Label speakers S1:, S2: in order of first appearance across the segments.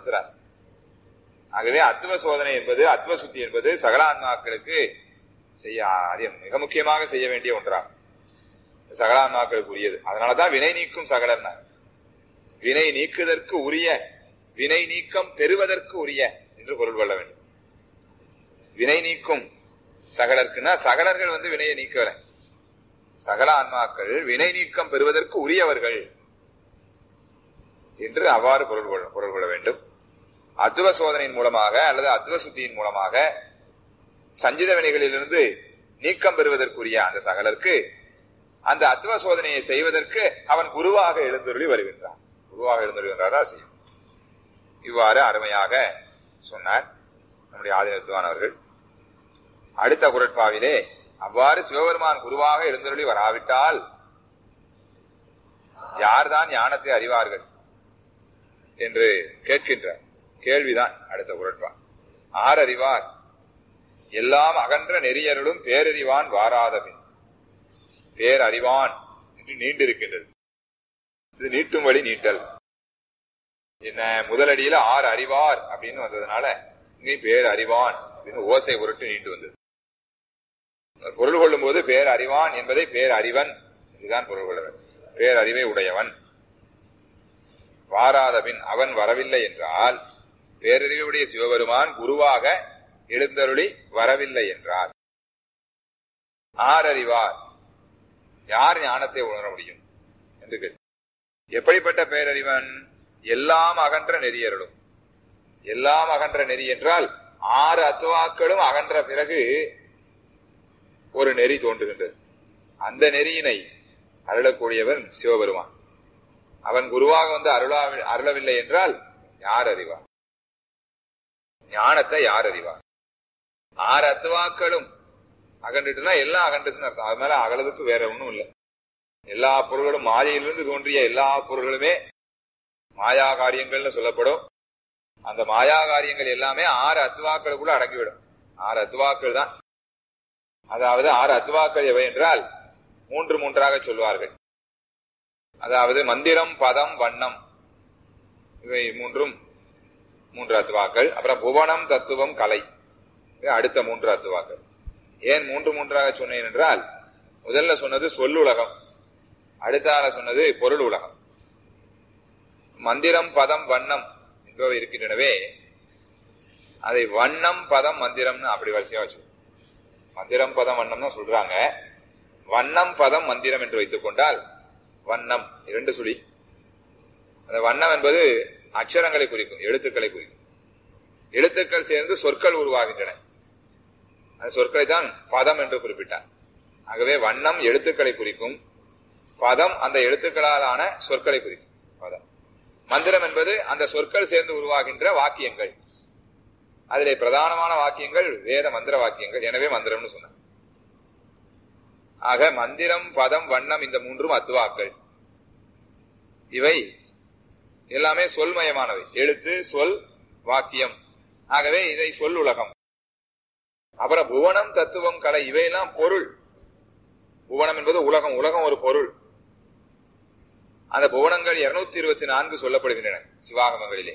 S1: வற்புறுத்துறார் ஆகவே அத்துவ சோதனை என்பது அத்துவ சுத்தி என்பது சகலான்மாக்களுக்கு செய்ய அது மிக முக்கியமாக செய்ய வேண்டிய ஒன்றாகும் சகலான்மாக்களுக்கு உரியது அதனாலதான் வினை நீக்கும் சகலர் வினை நீக்குதற்கு உரிய வினை நீக்கம் பெறுவதற்கு உரிய என்று பொருள் கொள்ள வேண்டும் வினை நீக்கும் சகலர்க்குன்னா சகலர்கள் வந்து வினையை நீக்கல சகல ஆன்மாக்கள் வினை நீக்கம் பெறுவதற்கு உரியவர்கள் என்று அவ்வாறு பொருள் கொள்ள பொருள் கொள்ள வேண்டும் அத்துவ சோதனையின் மூலமாக அல்லது அத்துவ சுத்தியின் மூலமாக சஞ்சித வினைகளிலிருந்து நீக்கம் பெறுவதற்குரிய அந்த சகலருக்கு அந்த அத்துவ சோதனையை செய்வதற்கு அவன் குருவாக எழுந்தருளி வருகின்றான் குருவாக எழுந்தருகின்றாரா செய்யும் இவ்வாறு அருமையாக சொன்னார் நம்முடைய ஆதினத்துவான் அவர்கள் அடுத்த குரட்பாவிலே அவ்வாறு சிவபெருமான் குருவாக எழுந்தருளி வராவிட்டால் யார்தான் ஞானத்தை அறிவார்கள் என்று கேட்கின்றார் கேள்விதான் அடுத்த குரட்பா ஆர் அறிவார் எல்லாம் அகன்ற நெறியருளும் பேரறிவான் வாராதபின் பேரறிவான் என்று நீண்டிருக்கின்றது இது நீட்டும் வழி நீட்டல் என்ன முதலடியில ஆறு அறிவார் அப்படின்னு வந்ததுனால இங்கே பேர் அறிவான் அப்படின்னு ஓசை உருட்டு நீண்டு வந்தது பொருள் கொள்ளும் போது பேர் அறிவான் என்பதை பேர் அறிவன் இதுதான் பொருள் கொள்ள வேண்டும் பேர் அறிவை உடையவன் வாராத பின் அவன் வரவில்லை என்றால் பேரறிவுடைய சிவபெருமான் குருவாக எழுந்தருளி வரவில்லை என்றார் ஆர் அறிவார் யார் ஞானத்தை உணர முடியும் என்று கேட்டு எப்படிப்பட்ட பேரறிவன் எல்லாம் அகன்ற நெறியருளும் எல்லாம் அகன்ற நெறி என்றால் ஆறு அத்துவாக்களும் அகன்ற பிறகு ஒரு நெறி தோன்றுகின்றது அந்த நெறியினை அருளக்கூடியவன் சிவபெருமான் அவன் குருவாக வந்து அருளா அருளவில்லை என்றால் யார் அறிவார் ஞானத்தை யார் அறிவார் ஆறு அத்துவாக்களும் அகன்றுட்டுனா எல்லாம் அகன்றுச்சுன்னு அர்த்தம் அது மேல அகலதுக்கு வேற ஒண்ணும் இல்லை எல்லா பொருள்களும் மாயையிலிருந்து தோன்றிய எல்லா பொருள்களுமே மாயா காரியங்கள்னு சொல்லப்படும் அந்த மாயா காரியங்கள் எல்லாமே ஆறு அத்துவாக்களுக்குள்ள அடங்கிவிடும் ஆறு அத்துவாக்கள் தான் அதாவது ஆறு அத்துவாக்கள் எவை என்றால் மூன்று மூன்றாக சொல்வார்கள் அதாவது மந்திரம் பதம் வண்ணம் இவை மூன்றும் மூன்று அத்துவாக்கள் அப்புறம் புவனம் தத்துவம் கலை அடுத்த மூன்று அத்துவாக்கள் ஏன் மூன்று மூன்றாக சொன்னேன் என்றால் முதல்ல சொன்னது சொல்லுலகம் அடுத்தால சொன்னது பொருள் உலகம் மந்திரம் பதம் வண்ணம் என்பவை இருக்கின்றனவே அதை வண்ணம் பதம் மந்திரம்னு அப்படி வரிசையா வச்சு மந்திரம் பதம் வண்ணம் தான் சொல்றாங்க வண்ணம் பதம் மந்திரம் என்று வைத்துக் கொண்டால் வண்ணம் இரண்டு சுழி அந்த வண்ணம் என்பது அக்ஷரங்களை குறிக்கும் எழுத்துக்களை குறிக்கும் எழுத்துக்கள் சேர்ந்து சொற்கள் உருவாகின்றன அந்த சொற்களை தான் பதம் என்று குறிப்பிட்டார் ஆகவே வண்ணம் எழுத்துக்களை குறிக்கும் பதம் அந்த எழுத்துக்களால் ஆன சொற்களை குறிக்கும் பதம் மந்திரம் என்பது அந்த சொற்கள் சேர்ந்து உருவாகின்ற வாக்கியங்கள் அதிலே பிரதானமான வாக்கியங்கள் வேத மந்திர வாக்கியங்கள் எனவே மந்திரம்னு சொன்னார் ஆக மந்திரம் பதம் வண்ணம் இந்த மூன்றும் அத்துவாக்கள் இவை எல்லாமே சொல்மயமானவை எழுத்து சொல் வாக்கியம் ஆகவே இதை சொல் உலகம் அப்புறம் புவனம் தத்துவம் கலை இவையெல்லாம் பொருள் புவனம் என்பது உலகம் உலகம் ஒரு பொருள் அந்த புவனங்கள் இருநூத்தி இருபத்தி நான்கு சொல்லப்படுகின்றன சிவாகமங்களிலே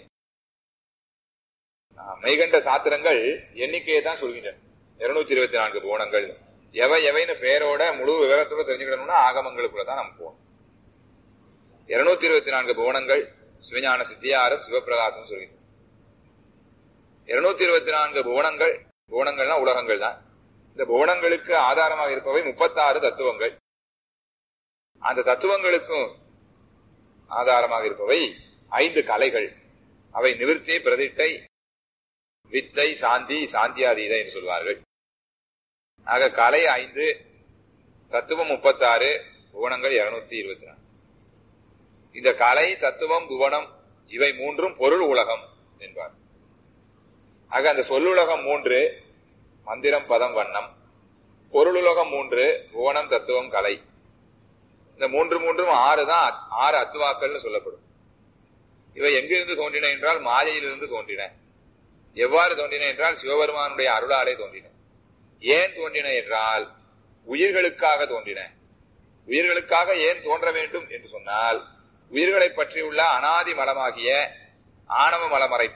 S1: மெய்கண்ட சாத்திரங்கள் எண்ணிக்கையை தான் சொல்கின்றன இருநூத்தி இருபத்தி நான்கு புவனங்கள் எவை எவைன்னு பெயரோட முழு விவரத்தோட தெரிஞ்சுக்கணும்னா ஆகமங்களுக்குள்ள தான் நம்ம போகணும் இருநூத்தி இருபத்தி நான்கு புவனங்கள் சிவஞான சித்தியாரம் சிவபிரகாசம் சொல்கின்றன இருநூத்தி இருபத்தி நான்கு புவனங்கள் புவனங்கள்னா உலகங்கள் தான் இந்த புவனங்களுக்கு ஆதாரமாக இருப்பவை முப்பத்தாறு தத்துவங்கள் அந்த தத்துவங்களுக்கும் ஆதாரமாக இருப்பவை ஐந்து கலைகள் அவை நிவிற்த்தி பிரதிட்டை வித்தை சாந்தி சாந்தியாதீத என்று சொல்வார்கள் ஆக கலை ஐந்து தத்துவம் முப்பத்தாறு புவனங்கள் இருநூத்தி இருபத்தி நாலு இந்த கலை தத்துவம் புவனம் இவை மூன்றும் பொருள் உலகம் என்பார் ஆக அந்த சொல்லுலகம் மூன்று மந்திரம் பதம் வண்ணம் பொருளுலகம் மூன்று புவனம் தத்துவம் கலை இந்த மூன்று மூன்றும் ஆறு தான் ஆறு அத்துவாக்கள்னு சொல்லப்படும் இவை எங்கிருந்து தோன்றின என்றால் மாயையிலிருந்து தோன்றின எவ்வாறு தோன்றின என்றால் சிவபெருமானுடைய அருளாலே தோன்றின ஏன் தோன்றின என்றால் உயிர்களுக்காக தோன்றின உயிர்களுக்காக ஏன் தோன்ற வேண்டும் என்று சொன்னால் உயிர்களை பற்றியுள்ள அனாதி மலமாகிய ஆணவ மலமறை